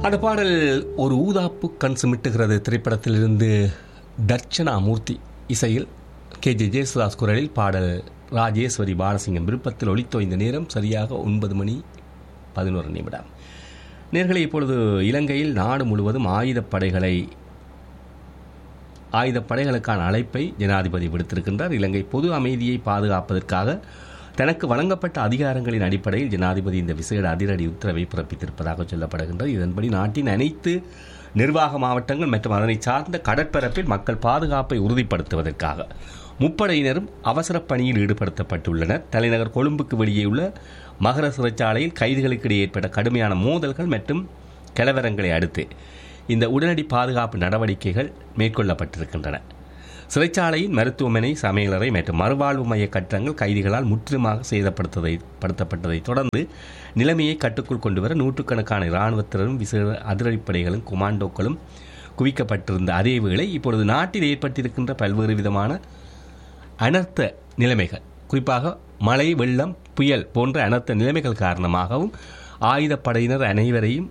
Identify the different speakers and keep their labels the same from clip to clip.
Speaker 1: அந்த பாடல் ஒரு ஊதாப்பு கண் சுமிட்டுகிறது திரைப்படத்திலிருந்து தர்ச்சனா மூர்த்தி இசையில் கே ஜே ஜேசுதாஸ் குரலில் பாடல் ராஜேஸ்வரி பாலசிங்கம் விருப்பத்தில் ஒளித்தோய்ந்த நேரம் சரியாக ஒன்பது மணி பதினோரு நிமிடம் நேர்களை இப்பொழுது இலங்கையில் நாடு முழுவதும் ஆயுதப்படைகளை ஆயுதப்படைகளுக்கான அழைப்பை ஜனாதிபதி விடுத்திருக்கின்றார் இலங்கை பொது அமைதியை பாதுகாப்பதற்காக தனக்கு வழங்கப்பட்ட அதிகாரங்களின் அடிப்படையில் ஜனாதிபதி இந்த விசேட அதிரடி உத்தரவை பிறப்பித்திருப்பதாக சொல்லப்படுகின்றது இதன்படி நாட்டின் அனைத்து நிர்வாக மாவட்டங்கள் மற்றும் அதனை சார்ந்த கடற்பரப்பில் மக்கள் பாதுகாப்பை உறுதிப்படுத்துவதற்காக முப்படையினரும் அவசர பணியில் ஈடுபடுத்தப்பட்டுள்ளனர் தலைநகர் கொழும்புக்கு வெளியே உள்ள மகர சிறைச்சாலையில் கைதிகளுக்கிடையே ஏற்பட்ட கடுமையான மோதல்கள் மற்றும் கலவரங்களை அடுத்து இந்த உடனடி பாதுகாப்பு நடவடிக்கைகள் மேற்கொள்ளப்பட்டிருக்கின்றன சிறைச்சாலையின் மருத்துவமனை சமையலறை மற்றும் மறுவாழ்வு மைய கட்டடங்கள் கைதிகளால் முற்றிலுமாக சேதப்படுத்ததை படுத்தப்பட்டதை தொடர்ந்து நிலைமையை கட்டுக்குள் கொண்டுவர நூற்றுக்கணக்கான இராணுவத்தினரும் விசேட அதிரடிப்படைகளும் கொமாண்டோக்களும் குவிக்கப்பட்டிருந்த அதே வேளை இப்பொழுது நாட்டில் ஏற்பட்டிருக்கின்ற பல்வேறு விதமான அனர்த்த நிலைமைகள் குறிப்பாக மழை வெள்ளம் புயல் போன்ற அனர்த்த நிலைமைகள் காரணமாகவும் ஆயுதப்படையினர் அனைவரையும்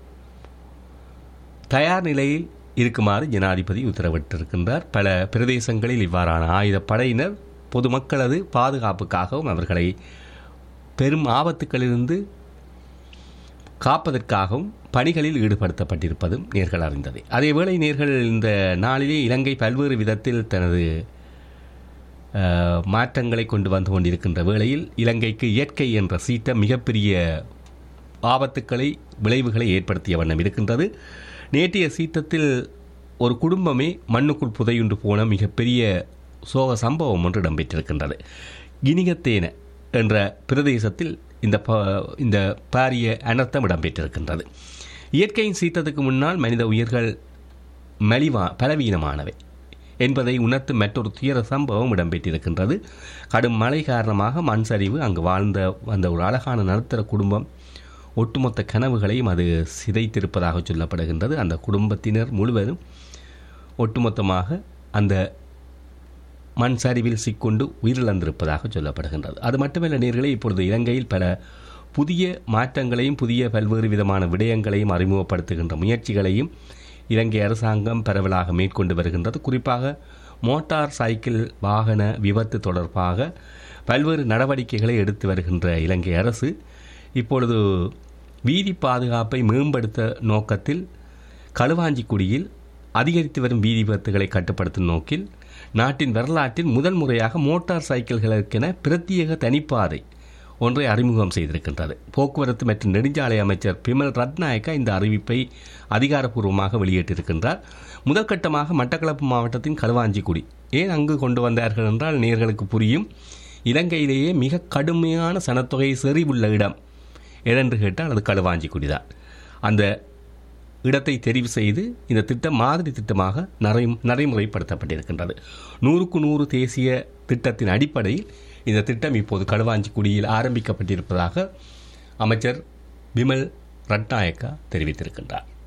Speaker 1: தயார் நிலையில் இருக்குமாறு ஜனாதிபதி உத்தரவிட்டிருக்கின்றார் பல பிரதேசங்களில் இவ்வாறான ஆயுதப்படையினர் பொதுமக்களது பாதுகாப்புக்காகவும் அவர்களை பெரும் ஆபத்துக்களிலிருந்து காப்பதற்காகவும் பணிகளில் ஈடுபடுத்தப்பட்டிருப்பதும் நேர்கள் அறிந்தது அதேவேளை நேர்கள் இந்த நாளிலே இலங்கை பல்வேறு விதத்தில் தனது மாற்றங்களை கொண்டு வந்து கொண்டிருக்கின்ற வேளையில் இலங்கைக்கு இயற்கை என்ற சீட்டம் மிகப்பெரிய ஆபத்துக்களை விளைவுகளை ஏற்படுத்திய வண்ணம் இருக்கின்றது நேற்றைய சீற்றத்தில் ஒரு குடும்பமே மண்ணுக்குள் புதையுண்டு போன மிகப்பெரிய சோக சம்பவம் ஒன்று இடம்பெற்றிருக்கின்றது கினிகத்தேன என்ற பிரதேசத்தில் இந்த இந்த பாரிய அனர்த்தம் இடம்பெற்றிருக்கின்றது இயற்கையின் சீற்றத்துக்கு முன்னால் மனித உயிர்கள் மலிவா பலவீனமானவை என்பதை உணர்த்தும் மற்றொரு துயர சம்பவம் இடம்பெற்றிருக்கின்றது கடும் மழை காரணமாக மண் சரிவு அங்கு வாழ்ந்த அந்த ஒரு அழகான நடுத்தர குடும்பம் ஒட்டுமொத்த கனவுகளையும் அது சிதைத்திருப்பதாக சொல்லப்படுகின்றது அந்த குடும்பத்தினர் முழுவதும் ஒட்டுமொத்தமாக அந்த மண் சரிவில் சிக்கொண்டு உயிரிழந்திருப்பதாக சொல்லப்படுகின்றது அது மட்டுமல்ல நேர்களே இப்பொழுது இலங்கையில் பல புதிய மாற்றங்களையும் புதிய பல்வேறு விதமான விடயங்களையும் அறிமுகப்படுத்துகின்ற முயற்சிகளையும் இலங்கை அரசாங்கம் பரவலாக மேற்கொண்டு வருகின்றது குறிப்பாக மோட்டார் சைக்கிள் வாகன விபத்து தொடர்பாக பல்வேறு நடவடிக்கைகளை எடுத்து வருகின்ற இலங்கை அரசு இப்பொழுது வீதி பாதுகாப்பை மேம்படுத்த நோக்கத்தில் களுவாஞ்சிக்குடியில் அதிகரித்து வரும் வீதி விபத்துகளை கட்டுப்படுத்தும் நோக்கில் நாட்டின் வரலாற்றில் முதல் முறையாக மோட்டார் சைக்கிள்களுக்கென பிரத்யேக தனிப்பாதை ஒன்றை அறிமுகம் செய்திருக்கின்றது போக்குவரத்து மற்றும் நெடுஞ்சாலை அமைச்சர் பிமல் ரத்நாயக்கா இந்த அறிவிப்பை அதிகாரப்பூர்வமாக வெளியிட்டிருக்கின்றார் முதற்கட்டமாக மட்டக்களப்பு மாவட்டத்தின் களுவாஞ்சிக்குடி ஏன் அங்கு கொண்டு வந்தார்கள் என்றால் நேர்களுக்கு புரியும் இலங்கையிலேயே மிக கடுமையான சனத்தொகை செறிவுள்ள இடம் எதென்று கேட்டால் அது களுவாஞ்சிக்குடி தான் அந்த இடத்தை தெரிவு செய்து இந்த திட்டம் மாதிரி திட்டமாக நரை நடைமுறைப்படுத்தப்பட்டிருக்கின்றது நூறுக்கு நூறு தேசிய திட்டத்தின் அடிப்படையில் இந்த திட்டம் இப்போது களுவாஞ்சிக்குடியில் ஆரம்பிக்கப்பட்டிருப்பதாக அமைச்சர் பிமல் ரட்நாயக்கா தெரிவித்திருக்கின்றார்